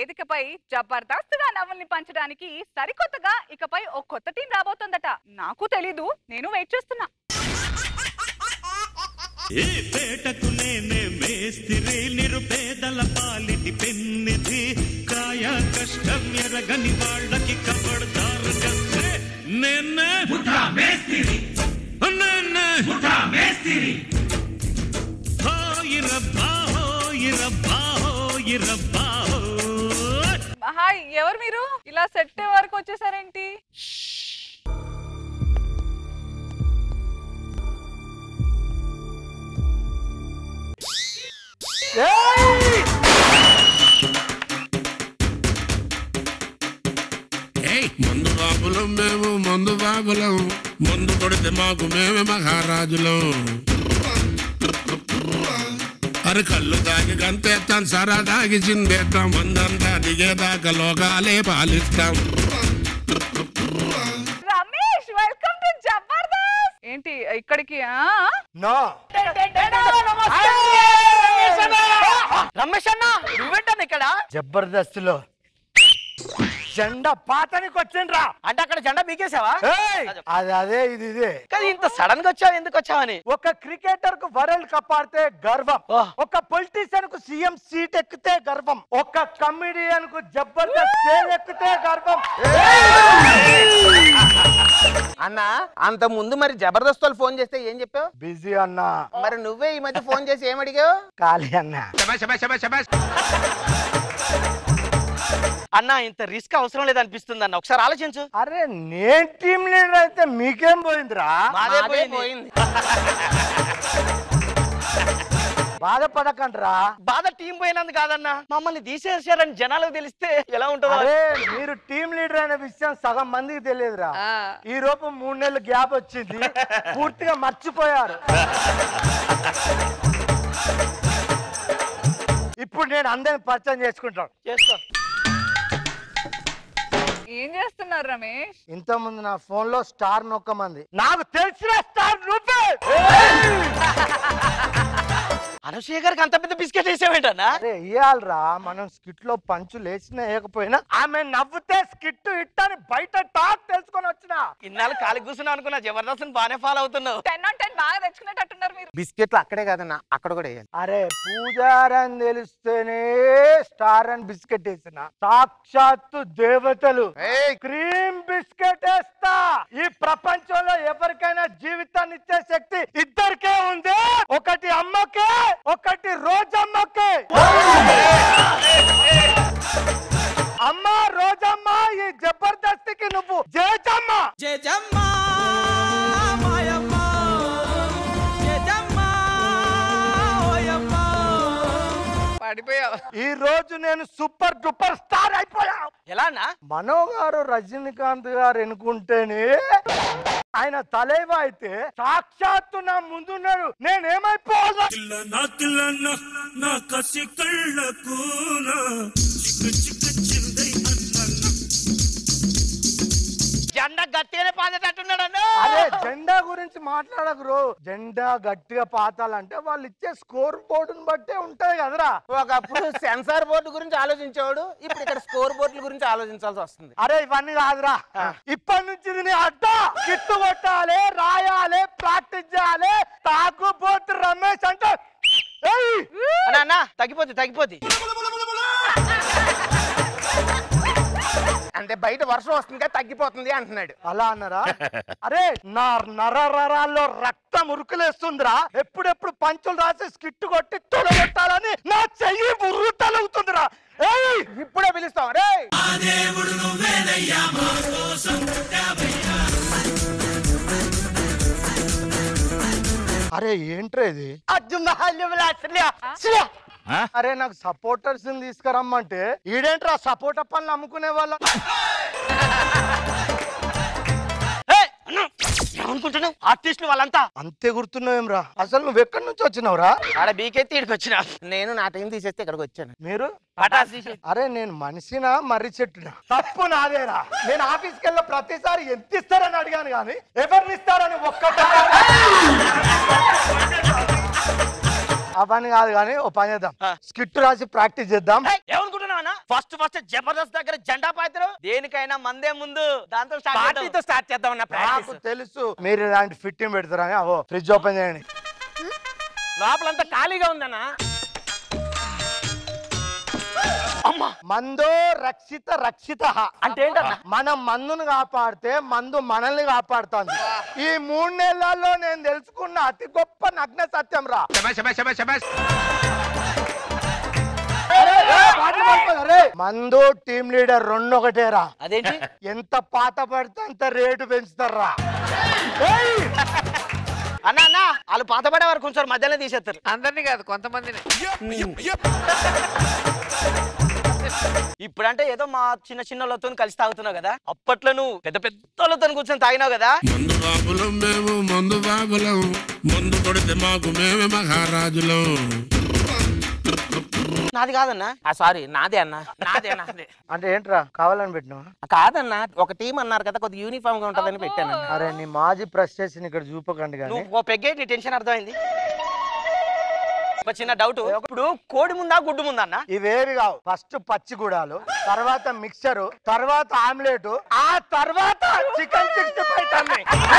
వేదికపై జబర్దస్త్ గా నవ్వుల్ని పంచడానికి సరికొత్తగా ఇకపై ఓ కొత్త టీం రాబోతోందట నాకు తెలీదు నేను వెయిట్ చేస్తున్నా ఏ పేటకు నేనే మేస్తిరి నిరుపేదల పాలిటి పెన్నిధి కాయ కష్టం ఎరగని వాళ్ళకి కబడతారు కస్తే నేనే మేస్తిరి నేనే మేస్తిరి హోయిరబ్బా హోయిరబ్బా హోయిరబ్బా హోయ్. హాయ్ ఎవరు మీరు ఇలా సెట్ వరకు వచ్చేసారేంటి ఏయ్ మందు బాబులం మేము మందు బాబులం మందు కొడితే మాకు మేమే మహారాజులం అరే కళ్ళు తాగి గంతేస్తాం సరా తాగి చిందేస్తాం మందంతా దిగేదాకా లోకాలే పాలిస్తాం రమేష్ వెల్కమ్ టు జబర్దస్త్ ఏంటి ఇక్కడికి ఆ? నో రమేష్ అన్న నువ్వేంటన్నా ఇక్కడ జబర్దస్త్ లో జెండా పాతానికి వచ్చిండ్రా అంటే అక్కడ జెండా బీకేసావా ఏయ్! అది అదే ఇది ఇదే కానీ ఇంత సడన్ గా వచ్చావు ఎందుకు వచ్చావని ఒక క్రికెటర్ కు వరల్డ్ కప్ ఆడితే గర్వం ఓహ్. ఒక పొలిటీషియన్ కు సీఎం సీట్ ఎక్కితే గర్వం ఒక కమిడియన్ కు జబర్దస్త్ స్టేజ్ ఎక్కితే గర్వం అన్న అంత ముందు మరి జబర్దస్త్ వాళ్ళు ఫోన్ చేస్తే ఏం చెప్పావు బిజీ అన్నా మరి నువ్వే ఈ మధ్య ఫోన్ చేసి ఏం అడిగావు ఖాళీ అన్నా అన్న ఇంత రిస్క్ అవసరం లేదనిపిస్తుంది అన్న ఒకసారి ఆలోచించు అరే నేను టీం లీడర్ అయితే మీకేం పోయిందిరా మాదే మాదే పోయింది. పోయింది బాధపడకండ్రా బాధ టీం పోయినందు కాదన్న మమ్మల్ని తీసేసారని జనాలకు తెలిస్తే ఎలా ఉంటుందో అరే మీరు టీం లీడర్ అనే విషయం సగం మందికి తెలియదురా ఆ. ఈ లోపు మూడు నెలలు గ్యాప్ వచ్చింది పూర్తిగా మర్చిపోయారు ఇప్పుడు నేను అందరిని పరిచయం చేసుకుంటాను చేసుకో ఏం చేస్తున్నారు రమేష్ ఇంత ముందు నా ఫోన్ లో స్టార్ నొక్కమంది నాకు తెలిసిన స్టార్ నువ్వే అనసూయ గారికి అంత పెద్ద బిస్కెట్ వేసావేంటన్నా అరే ఇయ్యాలరా మనం స్కిట్ లో పంచు లేచినా వేయకపోయినా ఆమె నవ్వుతే స్కిట్ ఇట్టని బయట టాక్ తెలుసుకొని వచ్చిన ఇన్నాళ్ళు కాలి కూర్చున్నావు అనుకున్నా జబర్దస్త్ బాగానే ఫాలో అవుతున్నావు టెన్ ఆన్ టెన్ బాగా తెచ్చుకునేటట్టున్నారు మీరు బిస్కెట్లు అక్కడే కాదన్న అక్కడ కూడా వేయాలి అరే పూజారని తెలిస్తేనే స్టార్ అని బిస్కెట్ వేసిన సాక్షాత్తు దేవతలు ఏయ్! క్రీమ్ బిస్కెట్ వేస్తా ఈ ప్రపంచంలో ఎవరికైనా జీవితాన్ని ఇచ్చే శక్తి ఇద్దరికే ఉంది ఒకటి అమ్మకే ఒకటి రోజమ్మకే అమ్మ రోజమ్మ ఈ జబర్దస్తికి నువ్వు జేజమ్మ పడిపోయావు ఈ రోజు నేను సూపర్ డూపర్ స్టార్ అయిపోయా ఎలా అన్నా మనో గారు రజనీకాంత్ గారు ఎన్నుకుంటేనే ఆయన తలేవ అయితే సాక్షాత్తు నా ముందున్నారు నేనేమైపోవాలా తిల్లనా తిల్లనా నా కసి కళ్ళకు నా చిక్కు చిక్కు చిందై అన్న జెండా గట్టిగానే పాదేటట్టున్నాడు అన్న అరే జెండా గురించి మాట్లాడకరు జెండా గట్టిగా పాతాలంటే వాళ్ళు ఇచ్చే స్కోర్ బోర్డుని బట్టే ఉంటాయి కదరా ఒకప్పుడు సెన్సార్ బోర్డు గురించి ఆలోచించేవాడు ఇప్పుడు ఇక్కడ స్కోర్ బోర్డుల గురించి ఆలోచించాల్సి వస్తుంది అరే ఇవన్నీ కాదురా ఇప్పటి నుంచి ఇది నీ అడ్డ కిట్టు కొట్టాలి రాయాలి ప్రాక్టీస్ చేయాలి తాగుబోతు రమేష్ అంటే ఏయ్! అన్న అన్న తగ్గిపోద్ది తగ్గిపోద్ది అంటే బయట వర్షం వస్తుంది కదా తగ్గిపోతుంది అంటున్నాడు అలా అన్నారా అరే నా నరరాల్లో రక్తం ఉరుకులేస్తుందిరా ఎప్పుడెప్పుడు పంచులు రాసి స్కిట్ కొట్టి తొలగొట్టాలని నా చెయ్యి బుర్రు తలుగుతుందిరా ఏయ్! ఇప్పుడే పిలుస్తాం రే అరే ఏంట్రా ఇది అర్జున్ అరే నాకు సపోర్టర్స్ తీసుకురమ్మంటే ఈడేంట్రా సపోర్టర్ పనులు అమ్ముకునే వాళ్ళ ఏమనుకుంటున్నావు ఆర్టిస్టులు వాళ్ళంతా అంతే గుర్తున్నావేమ్రా అసలు నువ్వు ఎక్కడి నుంచి వచ్చినావురా ఆడ బీకెత్తి ఇక్కడికి వచ్చిన నేను నా టైం తీసేస్తే ఇక్కడికి వచ్చాను మీరు పటాస్ తీసి అరే నేను మనిషినా మర్రి చెట్టునా తప్పు నాదేరా నేను ఆఫీస్కి వెళ్ళిన ప్రతిసారి ఎంత ఇస్తారని అడిగాను కానీ ఎవరిని ఇస్తారని ఒక్క అవన్నీ కాదు కానీ ఓ పని చేద్దాం ఆ. స్కిట్ రాసి ప్రాక్టీస్ చేద్దాం ఏయ్, ఏమనుకుంటున్నావు చేద్దామన్నా ఫస్ట్ ఫస్ట్ జబర్దస్త్ దగ్గర జెండా పాత్ర దేనికైనా మందే ముందు దాంతో స్టార్ట్ చేద్దాం పార్టీతో స్టార్ట్ చేద్దామన్న నాకు ప్రాక్టీస్ తెలుసు మీరు ఇలాంటి ఫిట్టింగ్ పెడతారని అవో ఫ్రిడ్జ్ ఓపెన్ చేయండి లోపలంతా ఖాళీగా ఉందన్నా మందో రక్షిత రక్షిత అంటే ఏంటన్నా మనం మందును కాపాడితే మందు మనల్ని కాపాడుతుంది ఈ మూడు నెలల్లో నేను తెలుసుకున్న అతి గొప్ప నగ్న సత్యం రా మందు టీం లీడర్ రెండు ఒకటేరా అదేంటి ఎంత పాత పడితే అంత రేటు పెంచుతారా అన్న అన్న వాళ్ళు పాత పడే వారు కొంచెం మధ్యలో తీసేస్తారు అందరినీ కాదు కొంతమందిని ఇప్పుడంటే ఏదో మా చిన్న చిన్న వాళ్ళతో కలిసి తాగుతున్నావు కదా అప్పట్లో నువ్వు పెద్ద పెద్ద వాళ్ళతో కూర్చొని తాగినావు కదా మందు బాబులం మేము మందు బాబులం మందు కొడితే మాకు మేమే మహారాజులం నాది కాదన్నా ఆ సారీ నాదే అన్న నాదే నాదే అంటే ఏంట్రా కావాలని పెట్టినావా కాదన్నా ఒక టీం అన్నారు కదా కొద్దిగా యూనిఫామ్ గా ఉంటదని పెట్టాను అరే నీ మాజీ ఫ్రస్ట్రేషన్ ఇక్కడ చూపకండి కానీ నువ్వు ఓ పెగ్గే నీ టెన్షన్ అర్థమైంది ఒక చిన్న డౌట్ ఇప్పుడు కోడి ముందా గుడ్డు ముందా అన్న ఇవేవి కావు ఫస్ట్ పచ్చిగూడాలు తర్వాత మిక్చర్ తర్వాత ఆమ్లెట్ ఆ తర్వాత చికెన్ సిక్స్టీ ఫైవ్ తమ్మి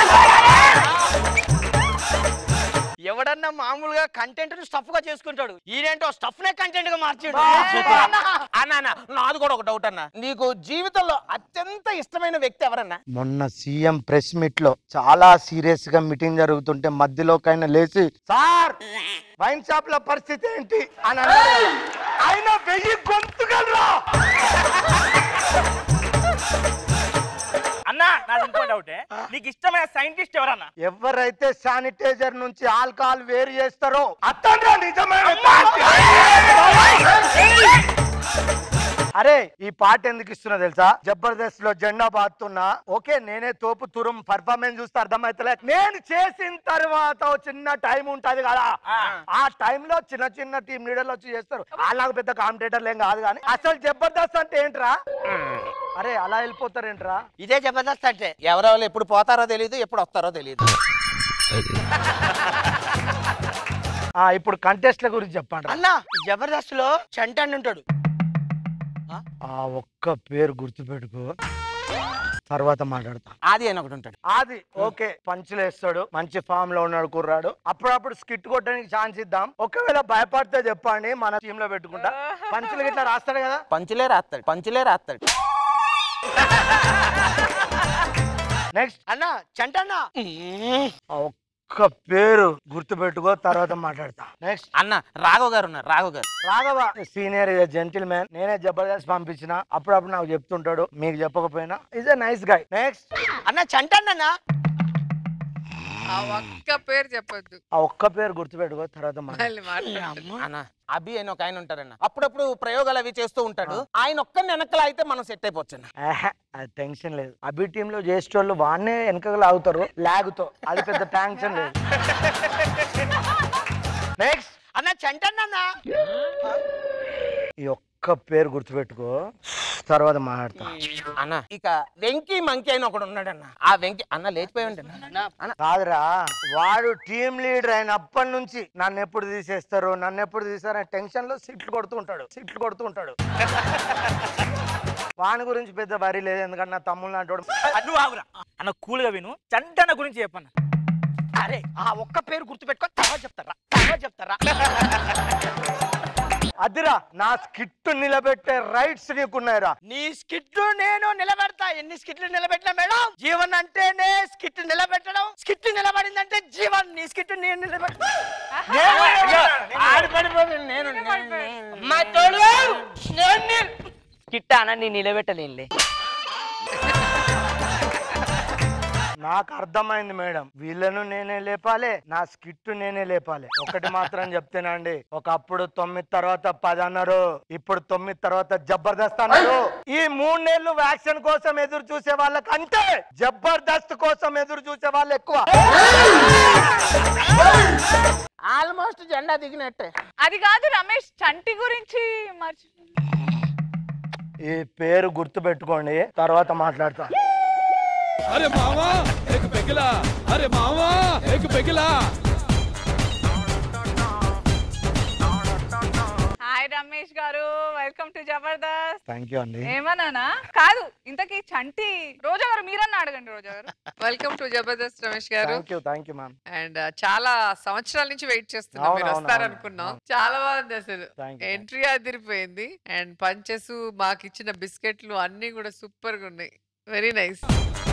ఎవడన్నా మామూలుగా కంటెంట్ స్టఫ్ గా చేసుకుంటాడు ఈడేంటో స్టఫ్ నే కంటెంట్ గా మార్చిండు అన్న అన్న నాది కూడా ఒక డౌట్ అన్న నీకు జీవితంలో అత్యంత ఇష్టమైన వ్యక్తి ఎవరన్నా మొన్న సీఎం ప్రెస్ మీట్ లో చాలా సీరియస్ గా మీటింగ్ జరుగుతుంటే మధ్యలోకైనా లేచి సార్ వైన్ షాప్ లో పరిస్థితి ఏంటి అని అన్నాడు ఆయన వెయ్యి గొంతుగలరా అన్నా నాది ఇంకో డౌటే నీకు ఇష్టమైన సైంటిస్ట్ ఎవరన్నా ఎవరైతే శానిటైజర్ నుంచి ఆల్కహాల్ వేరు చేస్తారో అతను నిజమైన అరే ఈ పాట ఎందుకు ఇస్తున్నా తెలుసా జబర్దస్త్ లో జెండా బాతున్నా ఓకే నేనే తోపు తురం పర్ఫార్మెన్స్ చూస్తే అర్థమైతలే నేను చేసిన తర్వాత ఓ చిన్న టైం ఉంటది కదా ఆ టైంలో చిన్న చిన్న టీం లీడర్లు వచ్చి చేస్తారు వాళ్ళకు పెద్ద కాంపిటేటర్లు ఏం కాదు కానీ అసలు జబర్దస్త్ అంటే ఏంట్రా అరే అలా వెళ్ళిపోతారేంట్రా ఇదే జబర్దస్త్ అంటే ఎవరెవరు ఎప్పుడు పోతారో తెలియదు ఎప్పుడు వస్తారో తెలియదు ఆ ఇప్పుడు కంటెస్ట్ల గురించి చెప్పండి అన్న జబర్దస్త్ లో చంటన్ ఉంటాడు ఆ ఒక్క పేరు గుర్తుపెట్టుకో తర్వాత మాట్లాడతా ఆది అని ఒకటి ఉంటాడు అది ఓకే పంచులు వేస్తాడు మంచి ఫామ్ లో ఉన్నాడు కుర్రాడు అప్పుడప్పుడు స్కిట్ కొట్టడానికి ఛాన్స్ ఇద్దాం ఒకవేళ భయపడితే చెప్పండి మన టీమ్ లో పెట్టుకుంటా పంచులు గిట్లా రాస్తాడు కదా పంచులే రాస్తాడు పంచులే రాస్తాడు నెక్స్ట్ అన్న చంటన్న ఆ ఒక్క పేరు గుర్తుపెట్టుకో తర్వాత మాట్లాడతా నెక్స్ట్ అన్న రాఘవ్ గారు ఉన్నారు రాఘవ్ గారు రాఘవ సీనియర్ జెంటిల్ మ్యాన్ నేనే జబర్దస్త్ పంపించిన అప్పుడప్పుడు నాకు చెప్తుంటాడు మీకు చెప్పకపోయినా is a nice guy next అన్న చంటన్ అన్న ఆ ఒక్క పేరు చెప్పొద్దు ఆ ఒక్క పేరు గుర్తుపెట్టుకో తర్వాత మాట్లాడతా మళ్ళీ మాట్లాడు అన్న అభి అని ఒక ఆయన ఉంటారన్న అప్పుడప్పుడు ప్రయోగాలు అవి చేస్తూ ఉంటాడు ఆయన ఒక్కరిని వెనకల అయితే మనం సెట్ అయిపోవచ్చు అన్న. ఆహా, అది టెన్షన్ లేదు అభి టీమ్ లో చేసేటోళ్ళు వాడినే వెనక లాగుతారు లాగుతో అది పెద్ద టెన్షన్ లేదు నెక్స్ట్ అన్న చంటన్ అన్న ఈ ఒక్క పేరు గుర్తుపెట్టుకో తర్వాత మాట్లాడతా అన్న ఇక వెంకీ మంకీ అని ఒకడు ఉన్నాడన్న ఆ వెంకీ అన్న లేచిపోయి ఉంటాడు అన్న కాదురా వాడు టీం లీడర్ అయినప్పటి నుంచి నన్ను ఎప్పుడు తీసేస్తారు నన్ను ఎప్పుడు తీసేస్తారు అనే టెన్షన్ లో సిట్లు కొడుతూ ఉంటాడు సిట్లు కొడుతూ ఉంటాడు వాని గురించి పెద్ద వరి లేదు ఎందుకంటే నా తమ్ముళ్ళు నాటోడు నువ్వు ఆగురా అన్న కూల్గా విను చంటన్న గురించి చెప్పన్న అరే ఆ ఒక్క పేరు గుర్తుపెట్టుకో తర్వాత చెప్తారా తర్వాత చెప్తారా అదిరా నా స్కిట్ నిలబెట్టే రైట్స్ నీకున్నాయిరా నీ స్కిట్ నేను నిలబెడతా ఎన్ని స్కిట్లు నిలబెట్టినా మేడం జీవన్ అంటేనే స్కిట్ నిలబెట్టడం స్కిట్ నిలబడిందంటే జీవన్ నీ స్కిట్ నేను నిలబెడతా ఆడి పడిపోతుంది నేను నేను- నేను- మా తోడు స్కిట్ అన్న నేను నిలబెట్టలేనులే నాకు అర్థమైంది మేడం వీళ్ళను నేనే లేపాలి నా స్కిట్ నేనే లేపాలి ఒకటి మాత్రం చెప్తేనండి ఒకప్పుడు తొమ్మిది తర్వాత పది అన్నారు ఇప్పుడు తొమ్మిది తర్వాత జబర్దస్త్ అన్నారు ఈ మూడు నెలలు వ్యాక్సిన్ కోసం ఎదురు చూసే వాళ్ళకంటే జబర్దస్త్ కోసం ఎదురు చూసే వాళ్ళు ఎక్కువ ఆల్మోస్ట్ జెండా దిగినట్టే అది కాదు రమేష్ చంటి గురించి మర్చి ఈ పేరు గుర్తు పెట్టుకోండి తర్వాత మాట్లాడతా अरे मामा एक पेगला अरे मामा एक पेगला హాయ్ రమేష్ గారు welcome to Jabardasth thank you అండి ఏమన్నానా కాదు ఇంతకీ చంటి రోజా గారు మీరన్నా అడగండి రోజా గారు వెల్కమ్ టు జబర్దస్త్ రమేష్ గారు thank you thank you ma'am and చాలా సంవత్సరాల నుంచి వెయిట్ చేస్తున్నాం అవును, మీరు అవును, వస్తారనుకున్నాం అవును. చాలా బాగుంది అసలు థ్యాంక్ యూ ఎంట్రీ అదిరిపోయింది అండ్ పంచెస్ మాకు ఇచ్చిన బిస్కెట్లు అన్ని కూడా సూపర్ గా ఉన్నాయి వెరీ నైస్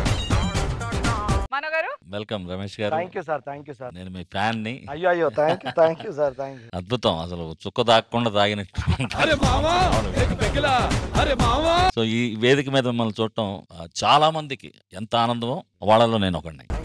మన గారు వెల్కమ్ రమేష్ గారు thank you sir thank you sir నేను మీ ఫ్యాన్ ని అయ్యో అయ్యో thank you thank you sir thank you అద్భుతం అసలు చుక్క దాక్కుండా తాగినట్టు అరే మావా ఏక పెగిలా అరే మావా సో ఈ వేదిక మీద మిమ్మల్ని చూడటం ఆ, చాలా మందికి ఎంత ఆనందమో వాళ్ళలో నేను ఒకడిని